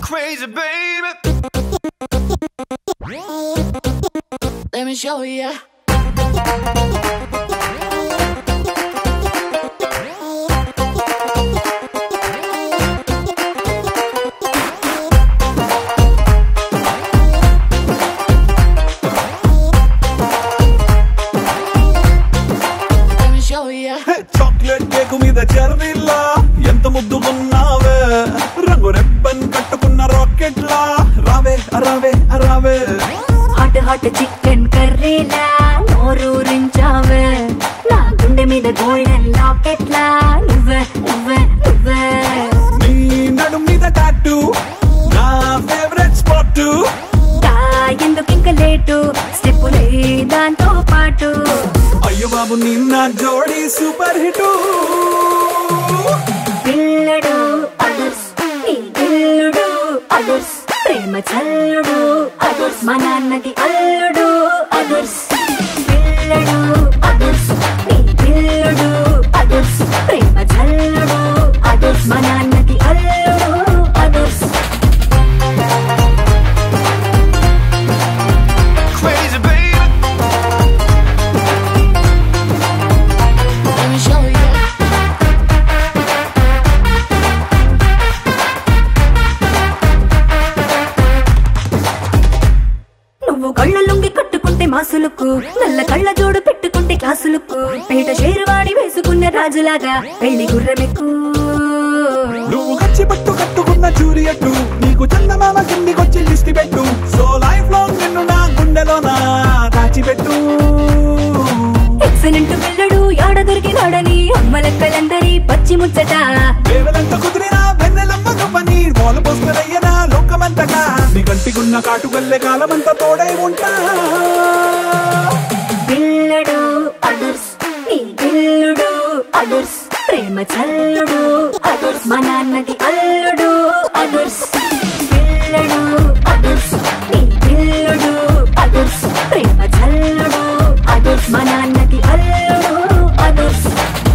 crazy, baby. Let me show ya. Let me show ya. Chocolate cake మీద చెర్రీలా ఎంత ముద్దుకున్నావే రంగు రెబ్బన్ కట్టుకున్న రాకెట్ లా రావే రావే రావే హాట్ హాట్ చికెన్ కర్రీలా నోరూరించావే నా గుండె మీద గోల్డెన్ లాకెట్లా నువ్వే నువ్వే నువ్వే నీ నడు మీద టాటూ నా ఫేవరెట్ స్పాట్ తా ఎందుకు ఇంక లేటు స్టెప్పులే దాంతో పాటు అయ్యో బాబు నిన్న జోడి సూపర్ హిట్ పిల్లడు అదర్స్ నీ పిల్లుడు అదర్స్ ప్రేమ చల్లుడు అదర్స్ మా నాన్నకి అల్లుడు అదర్స్ పిల్లడు అదర్స్ నీ పిల్లుడు అదర్స్ ప్రేమ చల్లుడు అదర్స్ మా నాన్నకి అల్లుడు others Crazy, baby. Let me show ya. నువ్వు కళ్ళ లొంగి కట్టుకుంటే మాసులకు నల్ల కళ్ళ జోడు పెట్టుకుంటే క్లాసులకు పేట షేరువాడి వేసుకున్న రాజులాగా పెళ్లి గుర్రమెక్కు నువ్వు కచ్చి పట్టు కట్టుకున్న జూరియట్టు నీకు చందమామ కిందికొచ్చి లిస్టి పెట్టు సో లైఫ్ లాంగ్ నిన్ను నా గుండెలోన దాచిపెట్టు ఎక్సలెంట్ పిల్లడు యాడ దొరికినాడని అమ్మలక్కలందరి పచ్చి ముచ్చట వేవలంత కుదిరినా వెన్నెలమ్మ నువ్వని మోల పోస్తున్నయ్యనా లోకమంతటా నీ కంటికున్న కాటుకల్లే కాలమంతా తోడై ఉంటా పిల్లడు అదర్స్ నీ పిల్లుడు అదర్స్ ప్రేమ చల్లుడు అదర్స్ మా నాన్నకి అల్లుడు అదర్స్ పిల్లడు అదర్స్ నీ పిల్లుడు అదర్స్ ప్రేమ చల్లుడు అదర్స్ మా నాన్నకి అల్లుడు అదర్స్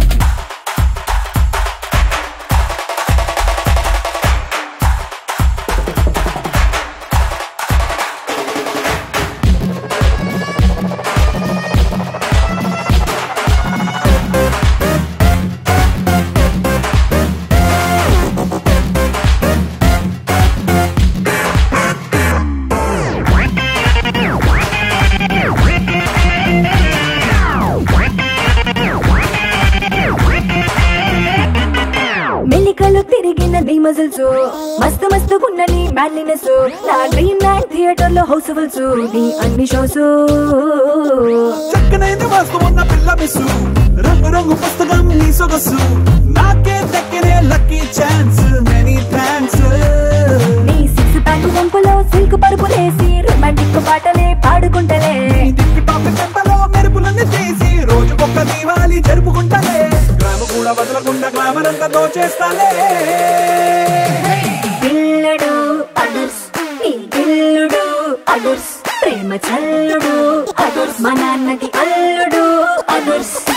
మెలికలు తిరిగిన నీ మజిల్స్ మస్తు మస్తు ఉన్న నీ మ్యాన్లీనెస్ నా డ్రీమ్ ల్యాండ్ థియేటర్ లో హౌస్ఫుల్స్ నీ అన్ని షోస్ చక్కనైన వాస్తు ఉన్న పిల్ల మిస్సు రంగు రంగు పుస్తకం నీ సొగసు నాకే దక్కినే లక్కీ ఛాన్స్ మెనీ థ్యాంక్స్ నీ సిక్స్ ప్యాక్ వంపులో సిల్క్ పరుపులేసి రొమాంటిక్ పాటలే పాడుకుంటలే టిక్ టాక్ టెంపలో మెరుపులన్నీ తీసి రోజుకొక్క దీవాలి జరుపుకుంటాలే గ్రామ కూడా వదలకుండా గ్లామర్ అంతా దోచేస్తాలే పిల్లడు అదర్స్ నీ పిల్లుడు అదర్స్ ప్రేమ చల్లుడు అదర్స్ మా నాన్నకి అల్లుడు అదర్స్